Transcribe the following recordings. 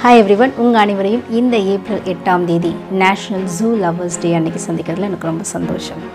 hi everyone உங்கள் அனைவரையும் இந்த ஏப்ரல் எட்டாம் தேதி நேஷ்னல் ஜூ லவர்ஸ் டே அன்னைக்கு சந்திக்கிறதுல எனக்கு ரொம்ப சந்தோஷம்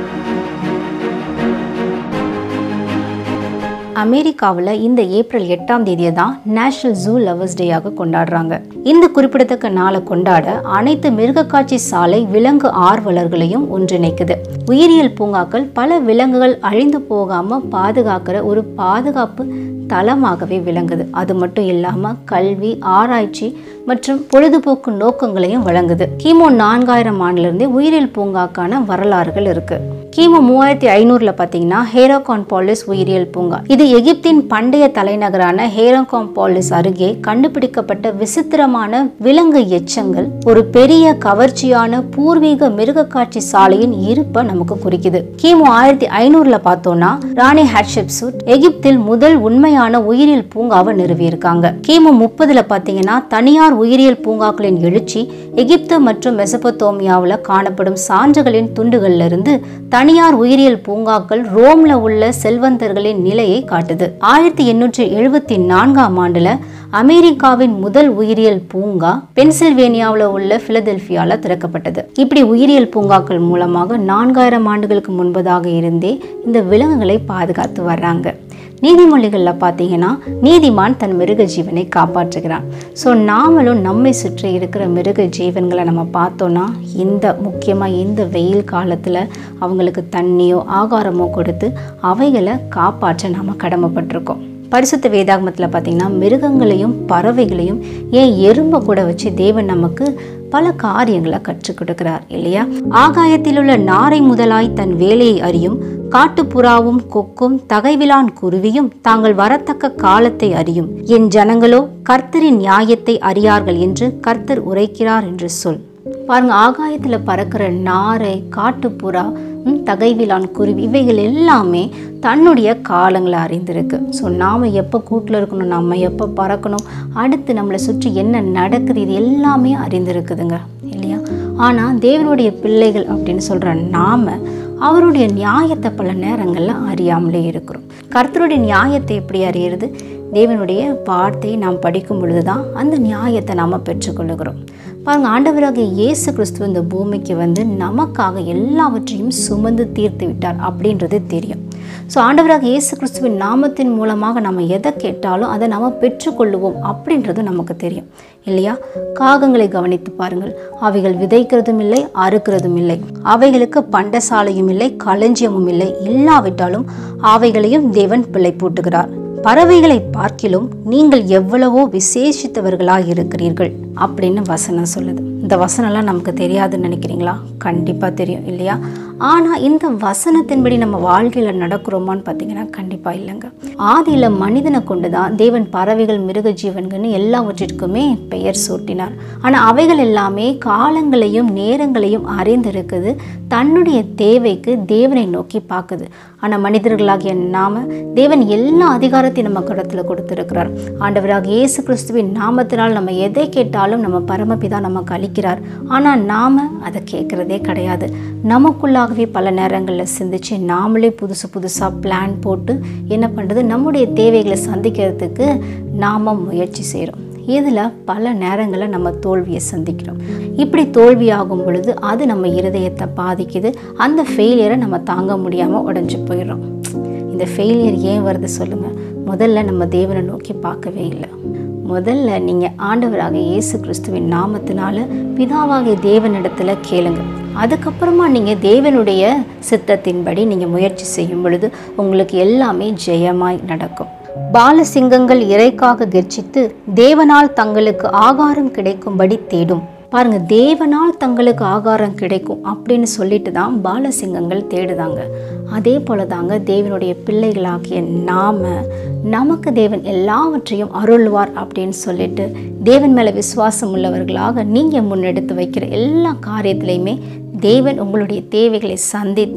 அமெரிக்காவில் இந்த ஏப்ரல் எட்டாம் தேதியை தான் நேஷனல் ஜூ லவர்ஸ் டேயாக கொண்டாடுறாங்க இந்த குறிப்பிடத்தக்க நாளை கொண்டாட அனைத்து மிருகக்காட்சி சாலை விலங்கு ஆர்வலர்களையும் ஒன்றிணைக்குது உயிரியல் பூங்காக்கள் பல விலங்குகள் அழிந்து போகாம பாதுகாக்கிற ஒரு பாதுகாப்பு தளமாகவே விளங்குது அது மட்டும் இல்லாமல் கல்வி ஆராய்ச்சி மற்றும் பொழுதுபோக்கு நோக்கங்களையும் வழங்குது கிமு நான்காயிரம் ஆண்டிலிருந்தே உயிரியல் பூங்காக்கான வரலாறுகள் இருக்கு கிமு மூவாயிரத்தி ஐநூறுல பார்த்தீங்கன்னா ஹேரோகான் பாலிஸ் உயிரியல் பூங்கா இது எகிப்தின் பண்டைய தலைநகரான ஹேரோகான் பாலிஸ் அருகே கண்டுபிடிக்கப்பட்ட விசித்திரமான விலங்கு எச்சங்கள் ஒரு பெரிய கவர்ச்சியான பூர்வீக மிருகக்காட்சி சாலையின் இருப்பை நமக்கு குறிக்குது கிமு ஆயிரத்தி ஐநூறுல பார்த்தோம்னா ராணி ஹட்ஷெப்சூட் எகிப்தில் முதல் உண்மையான உயிரியல் பூங்காவை நிறுவியிருக்காங்க கிமு முப்பதுல பார்த்தீங்கன்னா தனியார் உயிரியல் பூங்காக்களின் எழுச்சி எகிப்து மற்றும் மெசபத்தோமியாவில் காணப்படும் சான்றுகளின் துண்டுகள்ல இருந்து தனியார் உயிரியல் பூங்காக்கள் ரோம்ல உள்ள செல்வந்தர்களின் நிலையை காட்டுது ஆயிரத்தி எண்ணூற்றி எழுபத்தி நான்காம் ஆண்டுல அமெரிக்காவின் முதல் உயிரியல் பூங்கா பென்சில்வேனியாவில் உள்ள பிலதெல்பியால திறக்கப்பட்டது இப்படி உயிரியல் பூங்காக்கள் மூலமாக நான்காயிரம் ஆண்டுகளுக்கு முன்பதாக இருந்தே இந்த விலங்குகளை பாதுகாத்து வர்றாங்க நீதிமொழிகளில் பார்த்தீங்கன்னா நீதிமான் தன் மிருக ஜீவனை காப்பாற்றுகிறான் ஸோ நாமளும் நம்மை சுற்றி இருக்கிற மிருக ஜீவன்களை நம்ம பார்த்தோன்னா இந்த முக்கியமாக இந்த வெயில் காலத்தில் அவங்களுக்கு தண்ணியோ ஆகாரமோ கொடுத்து அவைகளை காப்பாற்ற நாம் கடமைப்பட்டிருக்கோம் பரிசுத்த வேதாகமத்தில் பார்த்தீங்கன்னா மிருகங்களையும் பறவைகளையும் ஏன் எறும்பை கூட வச்சு தேவன் நமக்கு பல காரியங்களை கற்றுக் கொடுக்கிறார் இல்லையா ஆகாயத்தில் உள்ள நாரை முதலாய் தன் வேலையை அறியும் காட்டுப்புறாவும் கொக்கும் தகைவிலான் குருவியும் தாங்கள் வரத்தக்க காலத்தை அறியும் என் ஜனங்களோ கர்த்தரின் நியாயத்தை அறியார்கள் என்று கர்த்தர் உரைக்கிறார் என்று சொல் பாருங்க ஆகாயத்துல பறக்கிற நாரை காட்டுப்புறா ம், தகைவிலான் குருவி இவைகள் எல்லாமே தன்னுடைய காலங்களை அறிந்திருக்கு ஸோ நாம் எப்போ கூட்டில் இருக்கணும் நம்ம எப்போ பறக்கணும் அடுத்து நம்மளை சுற்றி என்ன நடக்குது இது எல்லாமே அறிந்திருக்குதுங்க இல்லையா ஆனால் தேவனுடைய பிள்ளைகள் அப்படின்னு சொல்கிற நாம அவருடைய நியாயத்தை பல நேரங்களில் அறியாமலே இருக்கிறோம் கர்த்தருடைய நியாயத்தை எப்படி அறியறது தேவனுடைய வார்த்தையை நாம் படிக்கும் பொழுது தான் அந்த நியாயத்தை நாம் பெற்றுக்கொள்ளுகிறோம் பாருங்க ஆண்டவராகிய இயேசு கிறிஸ்துவ இந்த பூமிக்கு வந்து நமக்காக எல்லாவற்றையும் சுமந்து தீர்த்து விட்டார் அப்படின்றது தெரியும் ஸோ ஆண்டவராக இயேசு கிறிஸ்துவின் நாமத்தின் மூலமாக நம்ம எதை கேட்டாலும் அதை நம்ம பெற்றுக்கொள்ளுவோம் அப்படின்றது நமக்கு தெரியும் இல்லையா காகங்களை கவனித்து பாருங்கள் அவைகள் விதைக்கிறதும் இல்லை அறுக்கிறதும் இல்லை அவைகளுக்கு பண்டசாலையும் இல்லை களஞ்சியமும் இல்லை இல்லாவிட்டாலும் அவைகளையும் தேவன் பிள்ளை பூட்டுகிறார் பறவைகளை பார்க்கிலும் நீங்கள் எவ்வளவோ விசேஷித்தவர்களாக இருக்கிறீர்கள் அப்படின்னு வசனம் சொல்லுது இந்த வசனம்லாம் நமக்கு தெரியாதுன்னு நினைக்கிறீங்களா கண்டிப்பாக தெரியும் இல்லையா ஆனால் இந்த வசனத்தின்படி நம்ம வாழ்க்கையில் நடக்கிறோமான்னு பார்த்தீங்கன்னா கண்டிப்பாக இல்லைங்க ஆதியில் மனிதனை கொண்டு தான் தேவன் பறவைகள் மிருக ஜீவன்கள்னு எல்லாவற்றிற்குமே பெயர் சூட்டினார் ஆனால் அவைகள் எல்லாமே காலங்களையும் நேரங்களையும் அறிந்திருக்குது தன்னுடைய தேவைக்கு தேவனை நோக்கி பார்க்குது ஆனால் மனிதர்களாகிய நாம தேவன் எல்லா அதிகாரத்தையும் நம்ம கடத்தில் கொடுத்துருக்கிறார் ஆண்டவராக இயேசு கிறிஸ்துவின் நாமத்தினால் நம்ம எதை கேட்டாலும் நம்ம பரமபிதா நமக்கு அளிக்கிறார் ஆனால் நாம் அதை கேட்குறதே கிடையாது நமக்குள்ளாகவே பல நேரங்களில் சிந்திச்சு நாமளே புதுசு புதுசாக பிளான் போட்டு என்ன பண்ணுறது நம்முடைய தேவைகளை சந்திக்கிறதுக்கு நாம் முயற்சி செய்கிறோம் இதில் பல நேரங்களில் நம்ம தோல்வியை சந்திக்கிறோம் இப்படி தோல்வியாகும் பொழுது அது நம்ம இருதயத்தை பாதிக்குது அந்த ஃபெயிலியரை நம்ம தாங்க முடியாமல் உடஞ்சி போயிடுறோம் இந்த ஃபெயிலியர் ஏன் வருது சொல்லுங்கள் முதல்ல நம்ம தேவனை நோக்கி பார்க்கவே இல்லை முதல்ல நீங்கள் ஆண்டவராக இயேசு கிறிஸ்துவின் நாமத்தினால பிதாவாகிய தேவனிடத்தில் கேளுங்க அதுக்கப்புறமா நீங்கள் தேவனுடைய சித்தத்தின்படி நீங்கள் முயற்சி செய்யும் பொழுது உங்களுக்கு எல்லாமே ஜெயமாய் நடக்கும் பாலசிங்கங்கள் இறைக்காக கெர்ச்சித்து தேவனால் தங்களுக்கு ஆகாரம் கிடைக்கும்படி தேடும் பாருங்க தேவனால் தங்களுக்கு ஆகாரம் கிடைக்கும் அப்படின்னு சொல்லிட்டு தான் பாலசிங்கங்கள் தேடுதாங்க அதே போல தாங்க தேவனுடைய பிள்ளைகளாகிய நாம நமக்கு தேவன் எல்லாவற்றையும் அருள்வார் அப்படின்னு சொல்லிட்டு தேவன் மேலே விசுவாசம் உள்ளவர்களாக நீங்கள் முன்னெடுத்து வைக்கிற எல்லா காரியத்திலையுமே தேவன் உங்களுடைய தேவைகளை சந்தித்து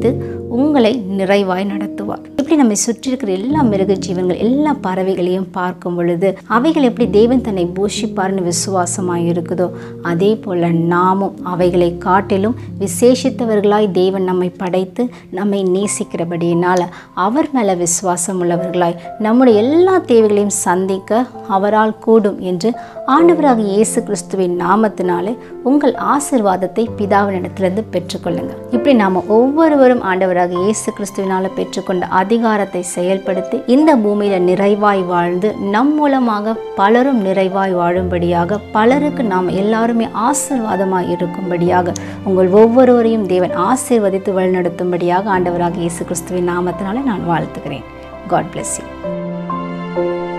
உங்களை நிறைவாய் நடத்துவார் இப்படி நம்மை சுற்றி இருக்கிற எல்லா மிருக ஜீவன்கள் எல்லா பறவைகளையும் பார்க்கும் பொழுது அவைகள் எப்படி தேவன் தன்னை போஷிப்பார்னு விசுவாசமாய் இருக்குதோ அதே போல நாமும் அவைகளை காட்டிலும் விசேஷித்தவர்களாய் தேவன் நம்மை படைத்து நம்மை நேசிக்கிறபடியினால் அவர் மேல விசுவாசம் உள்ளவர்களாய் நம்முடைய எல்லா தேவைகளையும் சந்திக்க அவரால் கூடும் என்று ஆண்டவராக இயேசு கிறிஸ்துவின் நாமத்தினாலே உங்கள் ஆசிர்வாதத்தை பிதாவினிடத்திலிருந்து பெற்றுக்கொள்ளுங்க இப்படி நாம ஒவ்வொருவரும் ஆண்டவராக இயேசு கிறிஸ்துவினால பெற்றுக்கொண்ட அதிகாரத்தை செயல்படுத்தி இந்த பூமியில நிறைவாய் வாழ்ந்து நம் மூலமாக பலரும் நிறைவாய் வாழும்படியாக பலருக்கு நாம் எல்லாருமே ஆசிர்வாதமாய் இருக்கும்படியாக உங்கள் ஒவ்வொருவரையும் தேவன் ஆசீர்வதித்து வழிநடத்தும்படியாக ஆண்டவராக இயேசு கிறிஸ்துவின் நாமத்தினால நான் வாழ்த்துகிறேன் காட் bless you